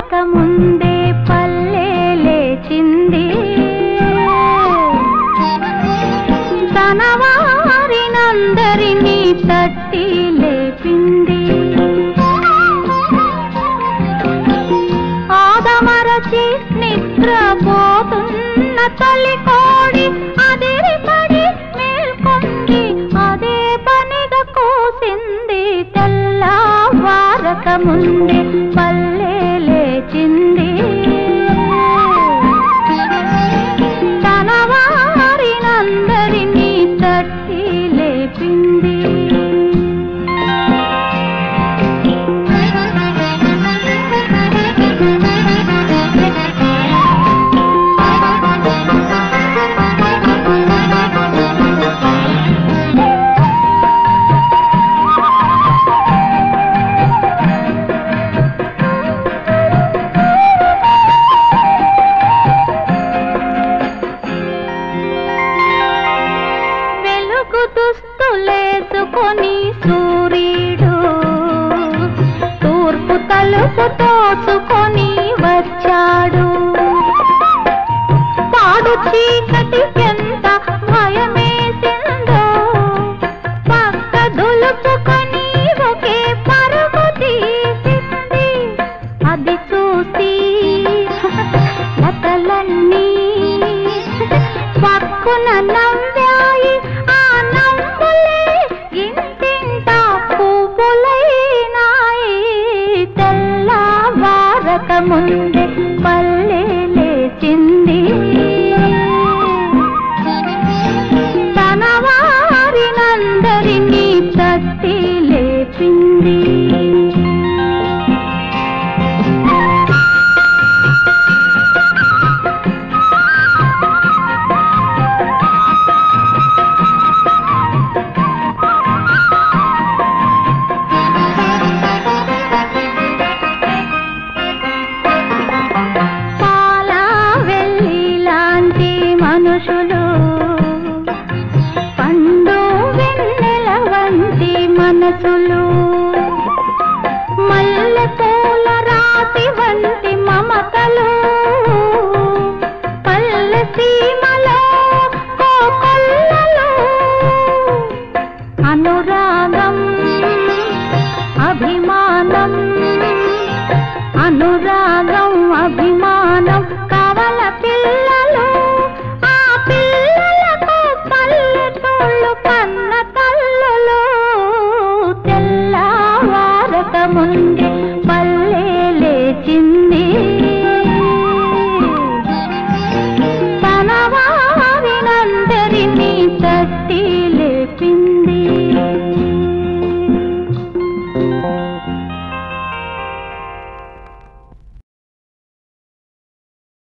వారకముందే పల్లె లేచింది తన వారినందరినీ తట్టి లేపింది ఆదమరచి నిద్రపోతున్న తల్లి కోడి అదిరిపడి మేల్కొంది అదే పనిగా కూసింది తెల్లవారక ముందే పల్లె లేచింది తన వారినందరినీ తట్టి లేపింది వెలుగు దుస్తులేసుకొని సూర్యుడు తూర్పు తలుపు తోసుకొని వచ్చాడు పాడు చీకటి ఎంత భయమేసిందో పక్క దులుపుకొని ఒకే పరుగు తీసింది అది చూసి లతలన్నీ పక్కున నవ్వాయి ఆ నవ్వులే ఇంటింట పువ్వులైనాయి తెల్లవారక ముందే పల్లె లేచింది తన వారినందరినీ తట్టి లేపింది పాల వెళ్ళి లాంటి మనుషులు పండు వెన్నెల వంటి మనసులు మల్లె పూల రాతి వంటి మమతలు పల్లె సీమలో కోకొల్లలు అనురాగం అభిమానం అనురాగం అభిమానం